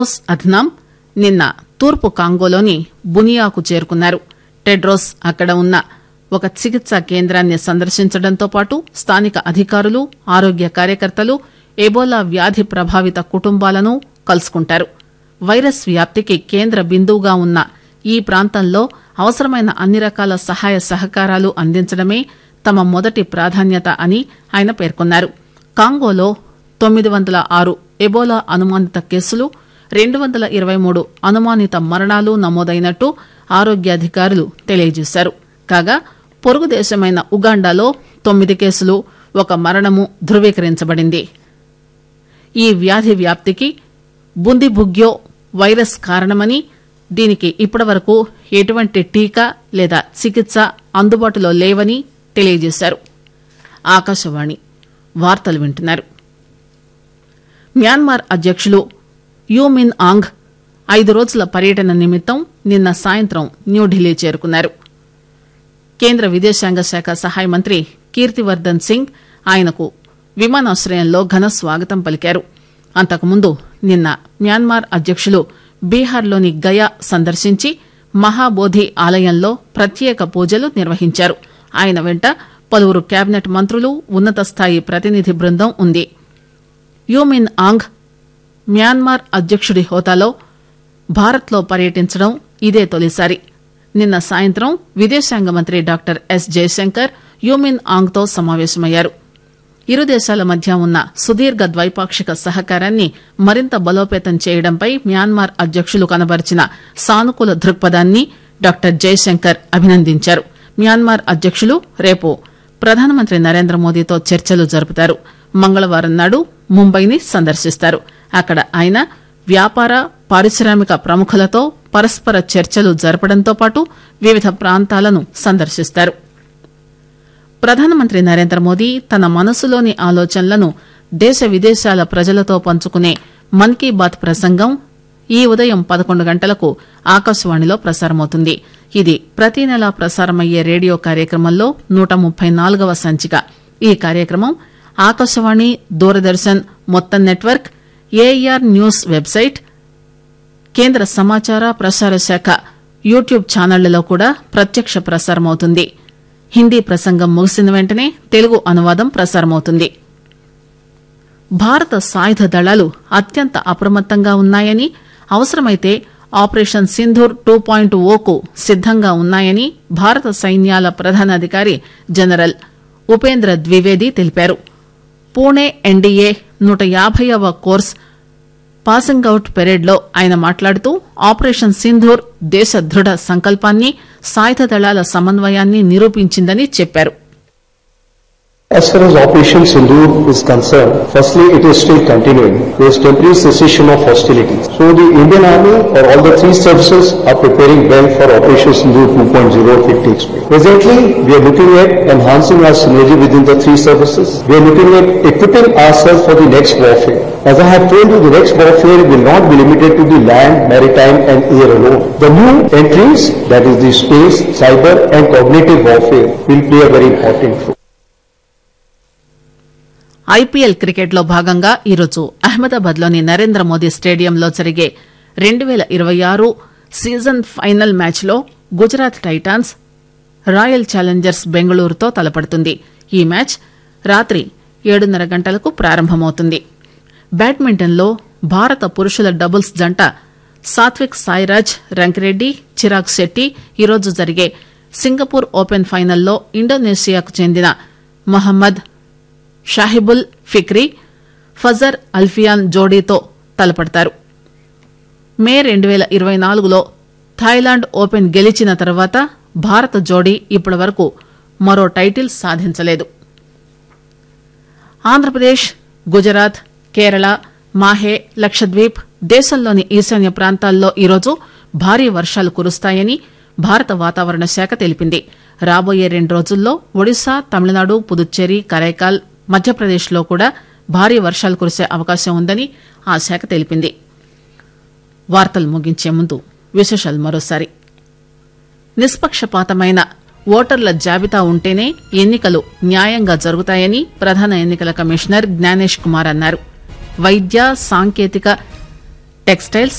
Tedros అథ్నామ్ నిన్న తూర్పు కాంగోలోని బునియాకు చేరుకున్నారు టెడ్రోస్ అక్కడ ఉన్న ఒక చికిత్సా కేంద్రాన్ని సందర్శించడంతో పాటు స్థానిక అధికారులు ఆరోగ్య కార్యకర్తలు ఎబోలా వ్యాధి ప్రభావిత కుటుంబాలను కలుసుకుంటారు వైరస్ వ్యాప్తికి కేంద్ర బిందువుగా ఉన్న ఈ ప్రాంతంలో అవసరమైన అన్ని రకాల సహాయ సహకారాలు అందించడమే తమ మొదటి ప్రాధాన్యత అని ఆయన పేర్కొన్నారు కాంగోలో తొమ్మిది వందల ఆరు ఎబోలా అనుమానిత కేసులు రెండు వందల ఇరవై మూడు అనుమానిత మరణాలు నమోదైనట్టు ఆరోగ్యాధికారులు తెలియజేశారు కాగా పొరుగు దేశమైన ఉగాండాలో తొమ్మిది కేసులు ఒక మరణము ధృవీకరించబడింది ఈ వ్యాధి వ్యాప్తికి బుందిబుగ్యో వైరస్ కారణమని దీనికి ఇప్పటివరకు ఎటువంటి టీకా లేదా చికిత్స అందుబాటులో లేవని తెలియజేశారు ఆకాశవాణి వార్తలు వింటున్నారు మ్యాన్మార్ అధ్యక్షులు యూమిన్ ఆంగ్ ఐదు రోజుల పర్యటన నిమిత్తం నిన్న సాయంత్రం న్యూఢిల్లీ చేరుకున్నారు కేంద్ర విదేశాంగ శాఖ సహాయ మంత్రి కీర్తివర్దన్ సింగ్ ఆయనకు విమానాశ్రయంలో ఘన స్వాగతం పలికారు అంతకుముందు నిన్న మ్యాన్మార్ అధ్యక్షులు బీహార్లోని గయా సందర్శించి మహాబోధి ఆలయంలో ప్రత్యేక పూజలు నిర్వహించారు ఆయన వెంట పలువురు కేబినెట్ మంత్రులు ఉన్నత స్థాయి ప్రతినిధి బృందం ఉంది యూమిన్ ఆంగ్ మ్యాన్మార్ అధ్యక్షుడి హోదాలో భారత్లో పర్యటించడం ఇదే తొలిసారి నిన్న సాయంత్రం విదేశాంగ మంత్రి డాక్టర్ ఎస్ జయశంకర్ యూమిన్ ఆంగ్తో సమావేశమయ్యారు ఇరు దేశాల మధ్య ఉన్న సుదీర్ఘ ద్వైపాక్షిక సహకారాన్ని మరింత బలోపేతం చేయడంపై మ్యాన్మార్ అధ్యక్షులు కనబరిచిన సానుకూల దృక్పథాన్ని డాక్టర్ జయశంకర్ అభినందించారు మ్యాన్మార్ అధ్యక్షులు రేపు ప్రధానమంత్రి నరేంద్ర మోదీతో చర్చలు జరుపుతారు మంగళవారం నాడు ముంబైని సందర్శిస్తారు అక్కడ ఆయన వ్యాపార పారిశ్రామిక ప్రముఖులతో పరస్పర చర్చలు జరపడంతో పాటు వివిధ ప్రాంతాలను సందర్శిస్తారు ప్రధానమంత్రి నరేంద్ర మోదీ తన మనసులోని ఆలోచనలను దేశ విదేశాల ప్రజలతో పంచుకునే మన్ కీ బాత్ ప్రసంగం ఈ ఉదయం పదకొండు గంటలకు ఆకాశవాణిలో ప్రసారమవుతుంది ఇది ప్రతి నెలా ప్రసారమయ్యే రేడియో కార్యక్రమంలో నూట ముప్పై నాలుగవ సంచిక ఈ కార్యక్రమం ఆకాశవాణి దూరదర్శన్ మొత్తం నెట్వర్క్ ఏఆర్ న్యూస్ వెబ్సైట్ కేంద్ర సమాచార ప్రసార శాఖ యూట్యూబ్ ఛానళ్లలో కూడా ప్రత్యక్ష ప్రసారమవుతుంది హిందీ ప్రసంగం ముగిసిన వెంటనే తెలుగు అనువాదం ప్రసారమవుతుంది భారత సాయుధ దళాలు అత్యంత అప్రమత్తంగా ఉన్నాయని అవసరమైతే ఆపరేషన్ సింధూర్ టూ పాయింట్ ఓకు సిద్దంగా ఉన్నాయని భారత సైన్యాల ప్రధానాధికారి జనరల్ ఉపేంద్ర ద్వివేది తెలిపారు పూణే ఎన్డీఏ నూట యాభైవ కోర్స్ పాసింగ్ అవుట్ పెరేడ్లో ఆయన మాట్లాడుతూ ఆపరేషన్ సింధూర్ దేశ దృఢ సంకల్పాన్ని సాయుధ దళాల సమన్వయాన్ని నిరూపించిందని చెప్పారు As far as Operation Sindoor is concerned, firstly, it is still continuing. There is temporary cessation of hostilities. So the Indian Army or all the three services are preparing well for Operation Sindoor 2.0 if it takes place. Presently, we are looking at enhancing our synergy within the three services. We are looking at equipping ourselves for the next warfare. As I have told you, the next warfare will not be limited to the land, maritime and air alone. The new entries, that is the space, cyber and cognitive warfare will play a very important role. IPL cricket లో భాగంగా ఈరోజు అహ్మదాబాద్ లోని నరేంద్ర మోదీ స్టేడియంలో జరిగే రెండు పేల ఇరవై ఆరు సీజన్ ఫైనల్ మ్యాచ్ లో గుజరాత్ టైటాన్స్ రాయల్ ఛాలెంజర్స్ బెంగళూరుతో తలపడుతుంది ఈ మ్యాచ్ రాత్రి ఏడున్నర గంటలకు ప్రారంభమవుతుంది బ్యాడ్మింటన్ లో భారత పురుషుల డబుల్స్ జంట సాత్విక్ సాయిరాజ్ రంకిరెడ్డి చిరాగ్ శెట్టి ఈరోజు జరిగే సింగపూర్ ఓపెన్ ఫైనల్లో ఇండోనేషియాకు చెందిన మహమ్మద్ షాహిబుల్ ఫిక్రీ ఫజర్ అల్ఫియాన్ జోడీతో తలపడతారు మే రెండు పేల ఇరవై నాలుగులో థాయిలాండ్ ఓపెన్ గెలిచిన తర్వాత భారత జోడీ ఇప్పటి వరకు మరో టైటిల్ సాధించలేదు ఆంధ్రప్రదేశ్ గుజరాత్ కేరళ మాహే లక్షద్వీప్ దేశంలోని ఈశాన్య ప్రాంతాల్లో ఈరోజు భారీ వర్షాలు కురుస్తాయని భారత వాతావరణ శాఖ తెలిపింది రాబోయే రెండు రోజుల్లో ఒడిశా తమిళనాడు పుదుచ్చేరి కరైకాల్ మధ్యప్రదేశ్లో కూడా భారీ వర్షాలు కురిసే అవకాశం ఉందని ఆ శాఖ తెలిపింది వార్తలు ముగించే ముందు విశేషాలు మరోసారి నిష్పక్షపాతమైన ఓటర్ల జాబితా ఉంటేనే ఎన్నికలు న్యాయంగా జరుగుతాయని ప్రధాన ఎన్నికల కమిషనర్ జ్ఞానేష్ కుమార్ అన్నారు వైద్య సాంకేతిక టెక్స్టైల్స్